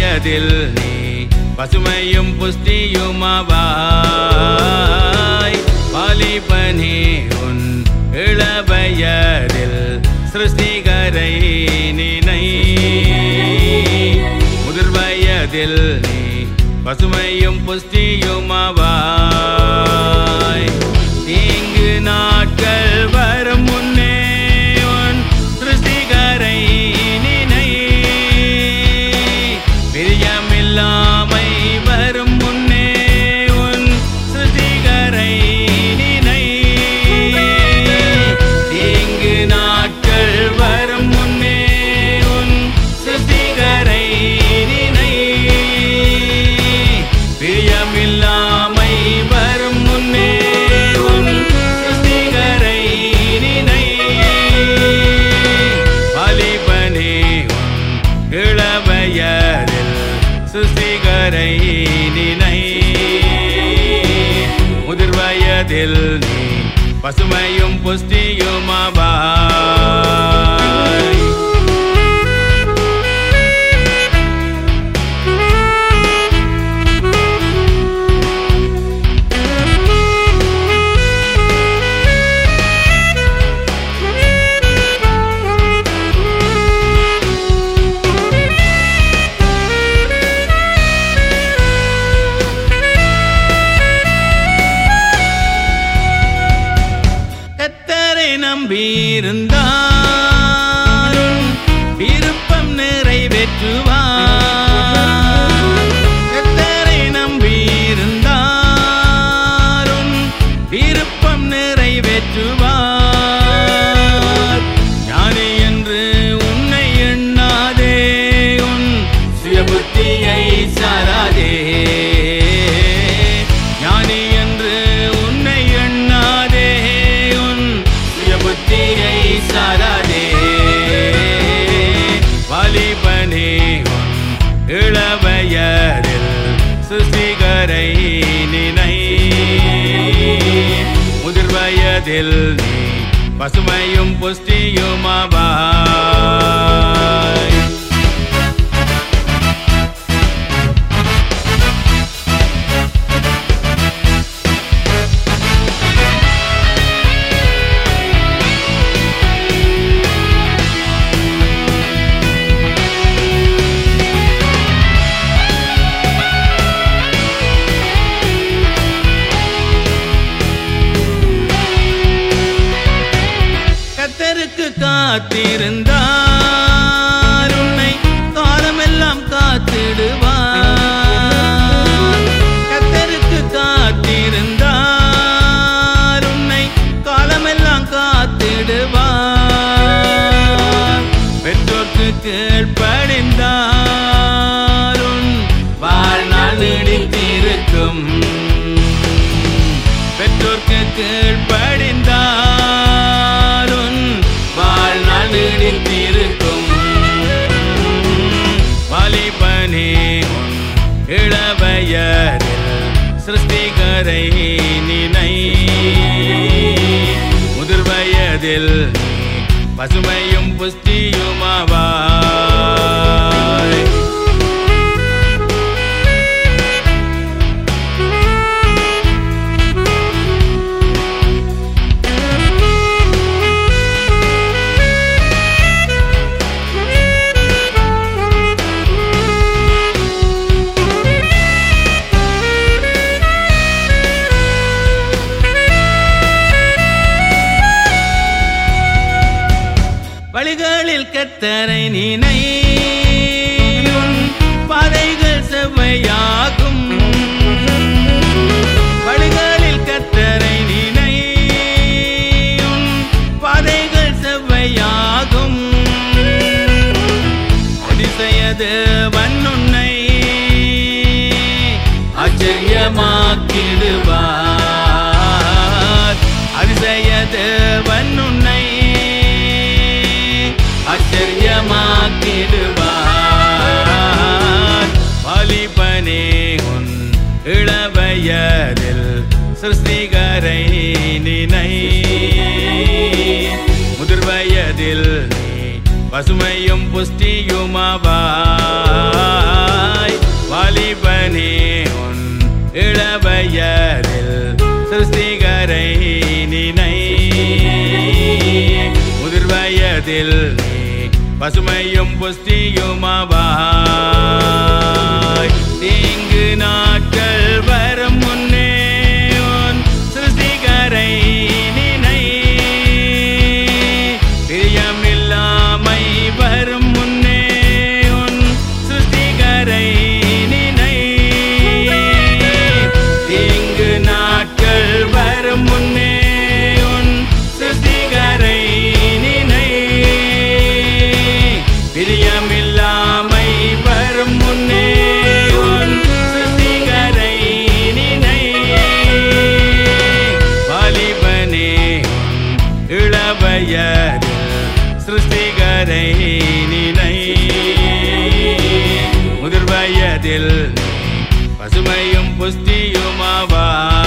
வயதில் நீ பசுமையும் புஷ்டியுமாவாய் வாலிபனே உன் இளவயதில் சிருஷ்டிகரை நினை முதிர் வயதில் நீ பசுமையும் புஷ்டியுமாவாய் தீங்கு நாட்கள் வரும் முன்னே உன் சிருஷ்டிகரை நினை பிரியமில்லாமை வரும் முன்னே உன் சிருஷ்டிகரை நினை தீங்கு நாட்கள் வரும் முன்னே உன் சிருஷ்டிகரை நினை பிரியமில்லாமை வரும் முன்னே உன் சிருஷ்டிகரை நினை வாலிபனே உன் இளவயதில் சிருஷ்டிகரை நினை முதிர் வயதில் நீ பசுமையும் புஷ்டியுமாவாய் கத்தரை நம்பியிருந்தார் விருப்பம் நிறைவேற்றுவார் கத்தரை நம்பியிருந்தார் விருப்பம் நிறைவேற்றுவார் ஞானி என்று உன்னை எண்ணாதே உன் சுயபுத்தியை சாராதே ஞானி என்று உன்னை எண்ணாதே உன் சுயபுத்தியை சாராதே வாலிபனே உன் இளவயதில் சுசிகரை நினை முதிர் வயதில் நீ பசுமையும் புஷ்டியுமாவாய் கத்தருக்கு காத்திருந்தார் உன்னை காலமெல்லாம் காத்திடுவார் கத்தருக்கு காத்திருந்தார் உன்னை காலமெல்லாம் காத்திடுவார் பெற்றோர்க்கு கீழ்ப்படிந்தார் உன் வாழ்நாள் நீடித்திருக்கும் பெற்றோர்க்கு கீழ்ப்படிந்தார் உன் வாழ்நாள் நீடித்திருக்கும் வாலிபனே உன் இளவயதில் சிருஷ்டிகரை நினை முதிர் வயதில் நீ பசுமையும் புஷ்டியுமாவாய் வழிகளில் கத்தரை நினை உன் பாதைகள் செவ்வையாகும் வழிகளில் கத்தரை நினை உன் பாதைகள் செவ்வையாகும் அதிசயது வன்னுன்னை ஆச்சரியமாக்கிடுவார் அதிசயது வன்னுன்னை ஆச்சரியமாக்கிடுவார் வாலிபனே உன் இளவயதில் சிருஷ்டிகரை நினை முதிர் வயதில் நீ பசுமையும் புஷ்டியுமாவாய் வயதில் நீ பசுமையும் புஸ்தியுமாவாய் தீங்கு நாட்கள் வரும் முன்னே உன் சிருஷ்டிகரை நினை பிரியமில்லாமை வரும் முன்னே உன் சிருஷ்டிகரை நினை தீங்கு நாட்கள் வரும் முன்னே உன் சிருஷ்டிகரை நினை பிரியமில்லாமை வரும் முன்னே உன் சிருஷ்டிகரை நினை வாலிபனே உன் இளவயதில் சிருஷ்டிகரை நினை முதிர் வயதில் நீ பசுமையும் புஸ்தியுமாவா